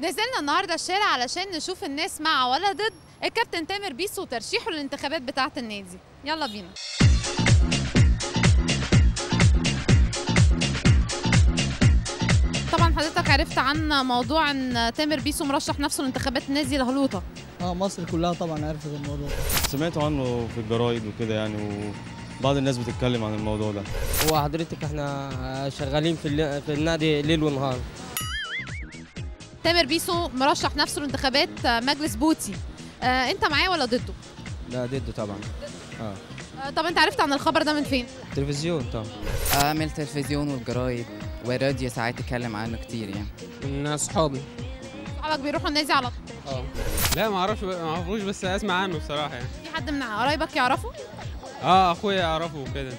نزلنا النهارده الشارع علشان نشوف الناس مع ولا ضد الكابتن تامر بيسو وترشيحه للانتخابات بتاعه النادي يلا بينا طبعا حضرتك عرفت عن موضوع ان تامر بيسو مرشح نفسه لانتخابات النادي الهلوطه اه مصر كلها طبعا عرفت الموضوع ده سمعت عنه في الجرايد وكده يعني وبعض الناس بتتكلم عن الموضوع ده هو حضرتك احنا شغالين في الل- في النادي ليل ونهار تامر بيسو مرشح نفسه لانتخابات مجلس بوتي آه انت معاه ولا ضده لا ضده طبعا اه آه طب انت عرفت عن الخبر ده من فين تلفزيون طبعا اعمل تلفزيون والجرايد والراديو ساعات اتكلم عنه كتير يعني من اصحابي صحابك بيروحوا النادي على طول اه لا ما اعرفش ما اعرفوش بس اسمع عنه بصراحه يعني في حد من قرايبك يعرفه اه اخويا اعرفه وكده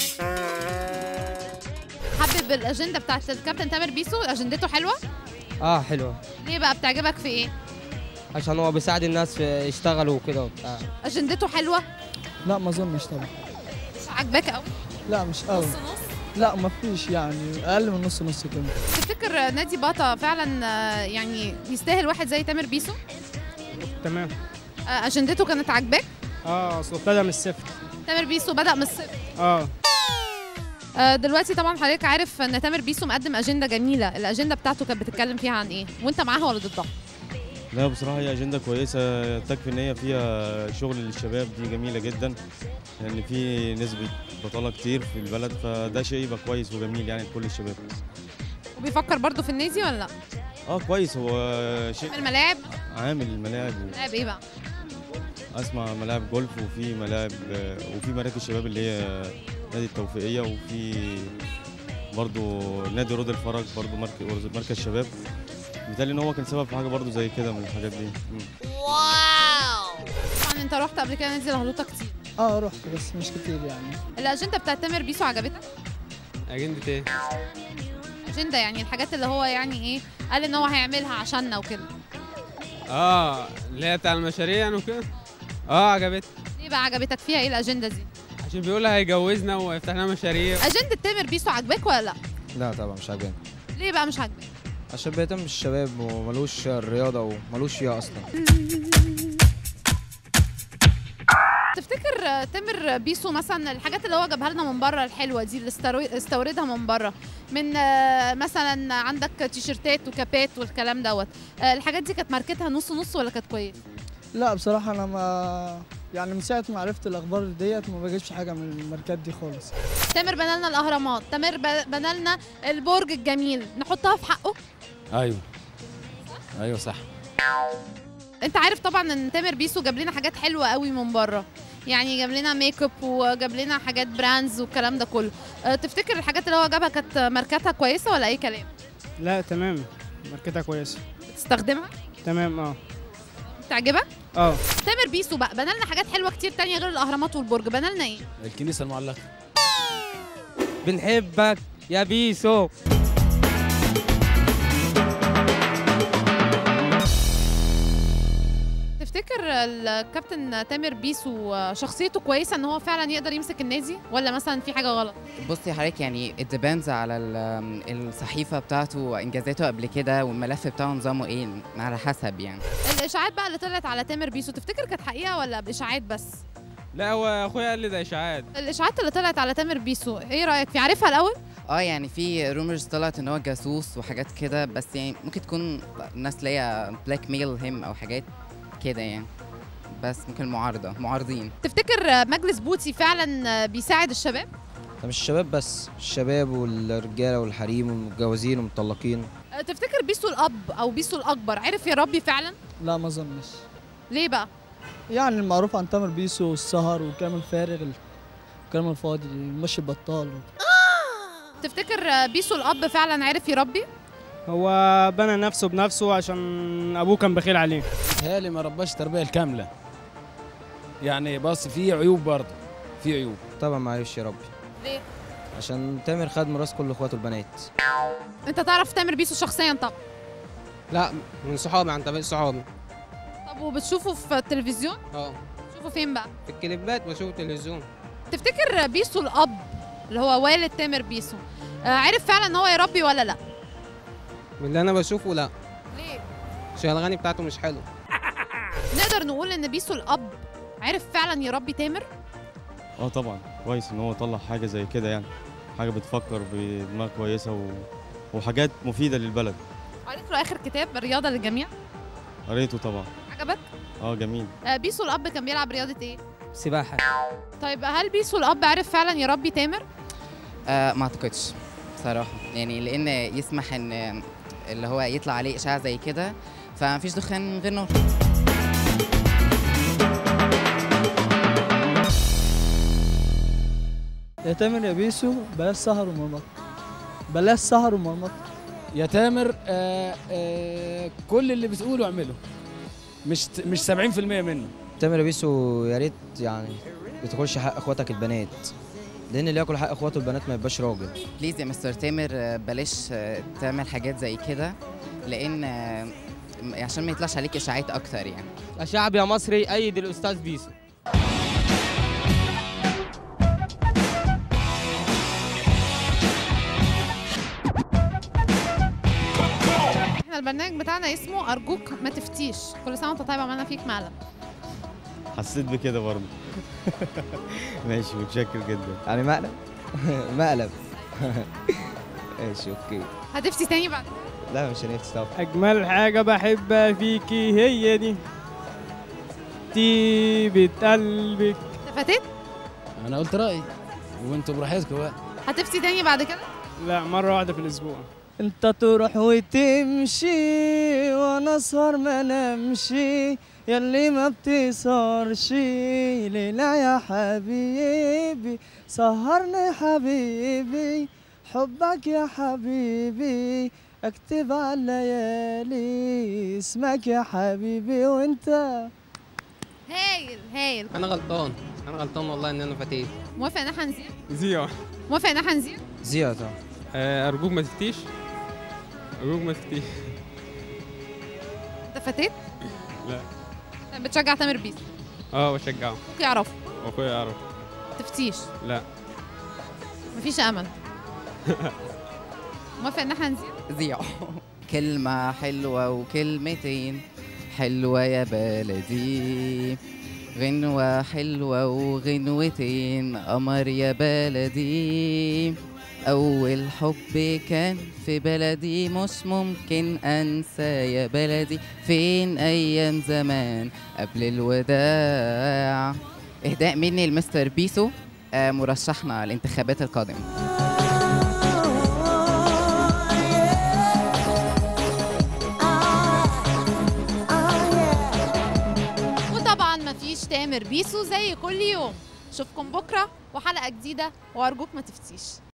حابب الاجنده بتاعت الكابتن تامر بيسو اجندته حلوه اه حلوه ليه بقى بتعجبك في ايه عشان هو بيساعد الناس في يشتغلوا وكده وبتاع اجندته حلوه لا ما اظنش طبعا مش عاجباك قوي لا مش قوي نص نص لا ما فيش يعني اقل من نص نص كده تفتكر نادي باطا فعلا آه، يعني يستاهل واحد زي تامر بيسو تمام آه، اجندته كانت عاجباك اه اصل ابتدى من الصفر تامر بيسو بدا من الصفر اه آه، دلوقتي طبعا حضرتك عارف ان تامر بيسو مقدم اجنده جميله الاجنده بتاعته كانت بتتكلم فيها عن ايه وانت معاها ولا ضدها لا بصراحة هي أجندة كويسة تكفي إن هي فيها شغل للشباب دي جميلة جدا لأن في نسبة بطالة كتير في البلد فده شيء يبقى كويس وجميل يعني لكل الشباب وبيفكر برضه في النادي ولا لا اه كويس هو شيء الملاعب عامل الملاعب ملاعب ايه بقى اسمع ملاعب جولف وفي ملاعب وفي مراكز شباب اللي هي نادي التوفيقية وفي برضو نادي رود الفرج برضو مركز مركز شباب بالتالي ان هو كان سبب في حاجه برضو زي كده من الحاجات دي مم. طبعا انت رحت قبل كده نادي الهلوطه كتير اه رحت بس مش كتير يعني الاجنده بتاعت تامر بيسو عجبتك اجندة ايه اجنده يعني الحاجات اللي هو يعني ايه قال ان هو هيعملها عشاننا وكده اه اللي هي بتاع المشاريع يعني وكده اه عجبتني ليه بقى عجبتك فيها ايه الاجنده دي عشان بيقول هيجوزنا ويفتح لنا مشاريع اجنده تامر بيسو عجباك ولا لا لا طبعا مش عاجباني ليه بقى مش عاجبك عشان بيهتم بالشباب وملوش الرياضة وملوش فيها أصلا تفتكر آه، تامر بيسو مثلا الحاجات اللي هو جابها لنا من بره الحلوه دي اللي استرو- استوردها من بره من آه، مثلا عندك تيشرتات وكابات والكلام دوت آه، الحاجات دي كانت ماركتها نص نص ولا كانت كويس لا بصراحة أنا ما يعني من ساعة ما عرفت الأخبار ديت ما بجيبش حاجة من الماركات دي خالص تامر بنى لنا الاهرامات تامر ب- بنى لنا البرج الجميل نحطها في حقه ايوه ايوه صح انت عارف طبعا ان تامر بيسو جاب لنا حاجات حلوه قوي من بره يعني جاب لنا ميك اب وجاب لنا حاجات براندز والكلام ده كله أه، تفتكر الحاجات اللي هو جابها كانت ماركتها كويسه ولا اي كلام لا تمام ماركتها كويسه بتستخدمها تمام اه تعجبك اه تامر بيسو بقى بنى لنا حاجات حلوه كتير تانية غير الاهرامات والبرج بنى لنا ايه الكنيسه المعلقه بنحبك يا بيسو تفتكر الكابتن تامر بيسو آه، شخصيته كويسه ان هو فعلا يقدر يمسك النادي ولا مثلا في حاجه غلط بصي حضرتك يعني it depends على ال- الصحيفه بتاعته وانجازاته قبل كده والملف بتاعه نظامه ايه على حسب يعني الاشاعات بقى اللي طلعت على تامر بيسو تفتكر كانت حقيقه ولا اشاعات بس لا هو اخويا قال لي ده اشاعات الاشاعات اللي طلعت على تامر بيسو ايه رايك في عارفها الاول اه يعني في رومرز طلعت ان هو جاسوس وحاجات كده بس يعني ممكن تكون الناس ليا بلاك ميل هيم او حاجات كده يعني بس ممكن معارضه معارضين تفتكر مجلس بوتي فعلا بيساعد الشباب ده مش الشباب بس الشباب والرجالة والحريم والمتجوزين والمطلقين تفتكر بيسو الاب او بيسو الاكبر عرف يربي فعلا لا ما أظنش ليه بقى يعني المعروف عن تامر بيسو السهر وكلام الفارغ الكلام الفاضي مشي بطال تفتكر بيسو الاب فعلا عرف يربي هو بنى نفسه بنفسه عشان ابوه كان بخيل عليه متهيألي ما رباش التربيه الكامله يعني بس في عيوب برضه في عيوب طبعا ما عرفش يربي ليه عشان تامر خد ميراث كل اخواته البنات انت تعرف تامر بيسو شخصيا طب لا من صحابي عن طريق صحابي طب وبتشوفه في التلفزيون اه تشوفه فين بقى في الكليبات بشوف تلفزيون تفتكر بيسو الاب اللي هو والد تامر بيسو آه، عرف فعلا ان هو يربي ولا لا من اللي انا بشوفه لا ليه عشان الاغاني بتاعته مش حلوه نقدر نقول ان بيسو الاب عرف فعلا يربي تامر اه طبعا كويس ان هو طلع حاجه زي كده يعني حاجه بتفكر بدماغ كويسه و... وحاجات مفيده للبلد قريت له اخر كتاب الرياضه للجميع قريته طبعا عجبك اه جميل آه، بيسو الاب كان بيلعب رياضه ايه سباحه طيب هل بيسو الاب عرف فعلا يربي تامر آه ما اعتقدش بصراحه يعني لان يسمح ان اللي هو يطلع عليه اشعاع زي كده فمفيش دخان من غير نور يا تامر يا بيسو بلاش سهر ومرمطة بلاش سهر ومرمطة يا تامر آه آه كل اللي بتقوله اعمله مش مش 70% منه تامر يا بيسو يا ريت يعني بتاكلش حق اخواتك البنات لان اللي ياكل حق اخواته البنات ما يبقاش راجل بليز يا مستر تامر آه، بلاش آه، تعمل حاجات زي كده لان آه، م- عشان ما يطلعش عليك اشاعات اكتر يعني يا شعب يا مصري ايد الاستاذ بيسو احنا البرنامج بتاعنا اسمه ارجوك ما تفتيش كل سنه وانت طيب عملنا فيك مقلب حسيت بكده برضه ماشي متشكر جدا يعني مقلب مقلب ماشي اوكي هتفتي تاني بعد لا مش هنفتي طبعا اجمل حاجه بحبها فيكي هي دي طيبة قلبك فتت انا قلت رايي وانتوا براحتكم بقى هتفتي تاني بعد كده لا مره واحده في الاسبوع انت تروح وتمشي وانا اسهر ما نمشي ياللي ما بتسهرش ليلى يا حبيبي سهرني حبيبي حبك يا حبيبي اكتب على الليالي اسمك يا حبيبي وانت هايل هايل انا غلطان انا غلطان والله ان انا فتيت موافق ان احنا نزيد زيو موافق ان احنا نزيد زيادة طبعا آه، ارجوك ما تفتيش ارجوك ما تفتيش انت فتت لا. طيب بتشجع تامر بيس اه بشجعه ممكن يعرفوا واخويا يعرف تفتيش لا مفيش امل موافق ان احنا نزيد زيع كلمة حلوة وكلمتين حلوة يا بلدي غنوة حلوة وغنوتين قمر يا بلدي أول حب كان في بلدي مش ممكن أنسى يا بلدي فين أيام زمان قبل الوداع إهداء مني لمستر بيسو آه، مرشحنا الانتخابات القادمة وطبعا مفيش تامر بيسو زي كل يوم اشوفكم بكره وحلقه جديده وارجوك ما تفتيش